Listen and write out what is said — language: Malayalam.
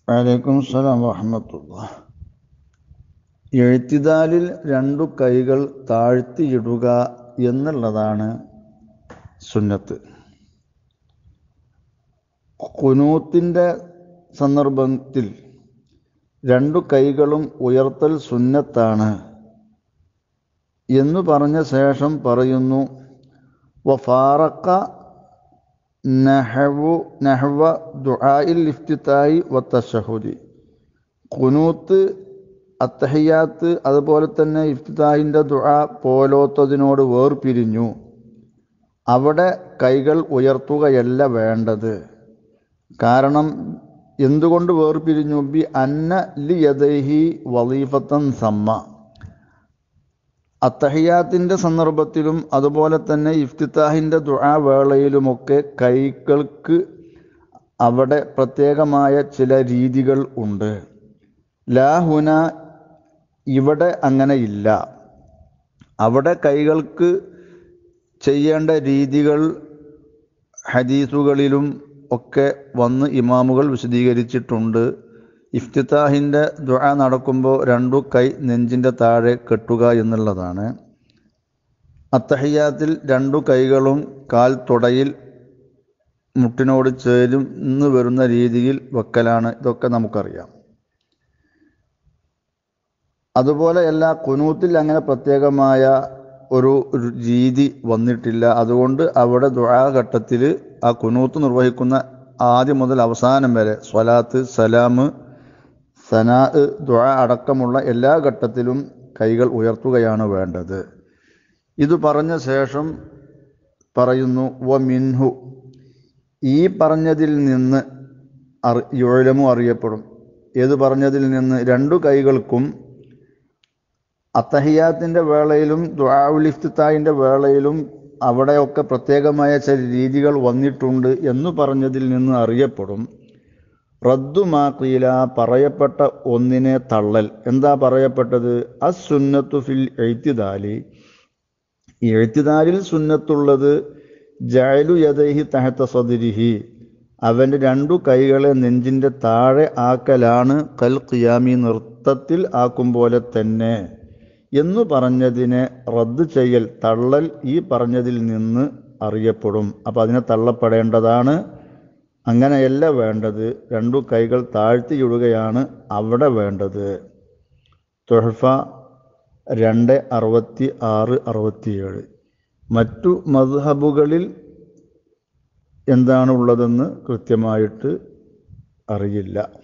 വലൈക്കും സ്സലാം വറഹമത്തുള്ള എഴുത്തിദാലിൽ രണ്ടു കൈകൾ താഴ്ത്തിയിടുക എന്നുള്ളതാണ് സുന്നത്ത് കുനൂത്തിൻ്റെ സന്ദർഭത്തിൽ രണ്ടു കൈകളും ഉയർത്തൽ സുന്നത്താണ് എന്ന് പറഞ്ഞ ശേഷം പറയുന്നു വഫാറക്ക നഹവു നഹവ ദുആയിൽ ഇഫ്തിത്തായി വത്തഷഹുദി കുനൂത്ത് അത്തഹിയാത്ത് അതുപോലെ തന്നെ ഇഫ്തിത്താഹിൻ്റെ ദുആ പോലോത്തതിനോട് വേർപിരിഞ്ഞു അവിടെ കൈകൾ ഉയർത്തുകയല്ല വേണ്ടത് കാരണം എന്തുകൊണ്ട് വേർപിരിഞ്ഞു ബി അന്ന ലി യദൈഹി വലീഫത്തൻ സമ്മ അത്തഹിയാത്തിൻ്റെ സന്ദർഭത്തിലും അതുപോലെ തന്നെ ഇഫ്തിത്താഹിൻ്റെ ദുആ വേളയിലുമൊക്കെ കൈകൾക്ക് അവിടെ പ്രത്യേകമായ ചില രീതികൾ ഉണ്ട് ലാഹുന ഇവിടെ അങ്ങനെ ഇല്ല അവിടെ കൈകൾക്ക് ചെയ്യേണ്ട രീതികൾ ഹദീസുകളിലും ഒക്കെ വന്ന് ഇമാമുകൾ വിശദീകരിച്ചിട്ടുണ്ട് ഇഫ്തിത്താഹിൻ്റെ ദുആ നടക്കുമ്പോൾ രണ്ടു കൈ നെഞ്ചിൻ്റെ താഴെ കെട്ടുക എന്നുള്ളതാണ് അത്തഹിയാത്തിൽ രണ്ടു കൈകളും കാൽ തുടയിൽ മുട്ടിനോട് ചേരുന്ന് വരുന്ന രീതിയിൽ വെക്കലാണ് ഇതൊക്കെ നമുക്കറിയാം അതുപോലെ എല്ലാ കുനൂത്തിൽ അങ്ങനെ പ്രത്യേകമായ ഒരു രീതി വന്നിട്ടില്ല അതുകൊണ്ട് അവിടെ ദുആ ഘട്ടത്തിൽ ആ കുനൂത്ത് നിർവഹിക്കുന്ന ആദ്യം മുതൽ അവസാനം വരെ സ്വലാത്ത് സലാം സനാ ദുആ അടക്കമുള്ള എല്ലാ ഘട്ടത്തിലും കൈകൾ ഉയർത്തുകയാണ് വേണ്ടത് ഇത് പറഞ്ഞ ശേഷം പറയുന്നു വ മിൻഹു ഈ പറഞ്ഞതിൽ നിന്ന് അറി യുഴലമു അറിയപ്പെടും ഏത് പറഞ്ഞതിൽ നിന്ന് രണ്ടു കൈകൾക്കും അത്തഹിയാത്തിൻ്റെ വേളയിലും ദുആഉലിഫ്തിത്തായിൻ്റെ വേളയിലും അവിടെയൊക്കെ പ്രത്യേകമായ ചില രീതികൾ വന്നിട്ടുണ്ട് എന്ന് പറഞ്ഞതിൽ നിന്ന് അറിയപ്പെടും റദ്ദുമാക്കീല പറയപ്പെട്ട ഒന്നിനെ തള്ളൽ എന്താ പറയപ്പെട്ടത് അസുന്നത്തു ഫിൽ എഴുത്തിദാലി എഴുത്തിദാലിൽ സുന്നത്തുള്ളത് ജയലു യദൈഹി തഹത്ത സദിരിഹി അവൻ്റെ രണ്ടു കൈകളെ നെഞ്ചിൻ്റെ താഴെ ആക്കലാണ് കൽ ഖിയാമി നൃത്തത്തിൽ ആക്കും പോലെ തന്നെ എന്നു പറഞ്ഞതിനെ റദ്ദ് ചെയ്യൽ തള്ളൽ ഈ പറഞ്ഞതിൽ നിന്ന് അറിയപ്പെടും അപ്പം അതിനെ തള്ളപ്പെടേണ്ടതാണ് അങ്ങനെയല്ല വേണ്ടത് രണ്ടു കൈകൾ താഴ്ത്തിയിടുകയാണ് അവിടെ വേണ്ടത് തൊഹഫ രണ്ട് അറുപത്തി ആറ് അറുപത്തിയേഴ് മറ്റു മദ്ഹബുകളിൽ എന്താണ് ഉള്ളതെന്ന് കൃത്യമായിട്ട് അറിയില്ല